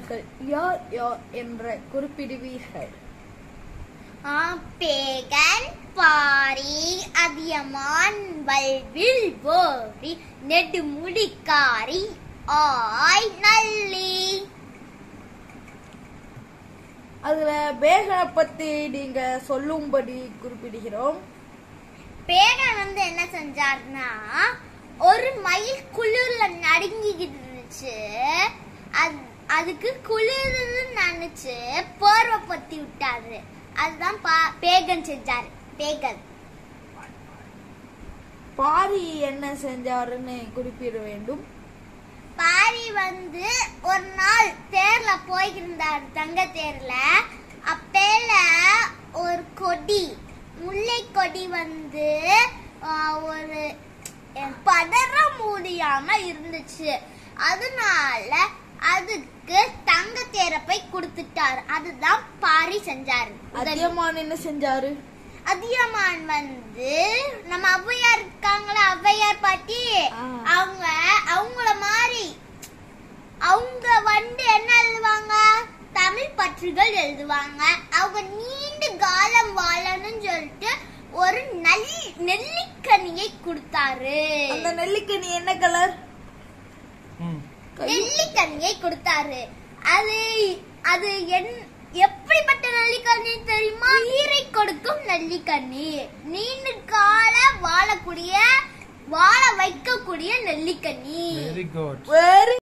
மன்னர்கள் யார் யார் என்ற குறிப்பிடுவீர்கள் ஆ, பேகன் பாரி அதியமான் வல்வில் போரி நெடுமுடிக்காரி ஆய் நல்லி அதுல பேகனை பத்தி நீங்க சொல்லும்படி குறிப்பிடுகிறோம் பேகன் வந்து என்ன செஞ்சார்னா ஒரு மயில் குளிர்ல நடுங்கிக்கிட்டு இருந்துச்சு அது- அதுக்கு குளிர்னு நினைச்சு போர்வை பத்தி விட்டாரு அதுதான் பா- பேகன் செஞ்சாரு பேகன் பாரி என்ன செஞ்சாருன்னு குறிப்பிட வேண்டும் பாரி வந்து ஒரு நாள் தேர்ல போயிருந்தார் தங்க தேர்ல அப்பேல ஒரு கொடி முல்லை கொடி வந்து ஆ, ஒரு அஹ், படர முடியாம இருந்துச்சு அதனால அதுக்கு தங்க தேரை போய் கொடுத்துட்டாரு அதுதான் பாரி செஞ்சாரு உதவி. அதியமான் என்ன செஞ்சாரு அதியமான் வந்து நம்ம ஔவையார் இருக்காங்களா ஔவையார் பாட்டி ஆ. அவங்க அவங்கள மாதிரி அவங்க வந்து என்ன எழுதுவாங்க தமிழ் பற்றுகள் எழுதுவாங்க அவங்க நீண்ட காலம் வாழணும்னு சொல்லிட்டு ஒரு நல் நெல்லிக்கனியை கொடுத்தாரு அந்த நெல்லிக்கனி என்ன கலர் நெல்லிக்கனியை கொடுத்தாரு அது அது என் எப்படிப்பட்ட நெல்லிக்கனி தெரியுமா உயிரை கொடுக்கும் நெல்லிக்கனி நீண்ட கால வாழக்கூடிய வாழ வைக்கக்கூடிய நெல்லிக்கனி வெரி குட் வெரி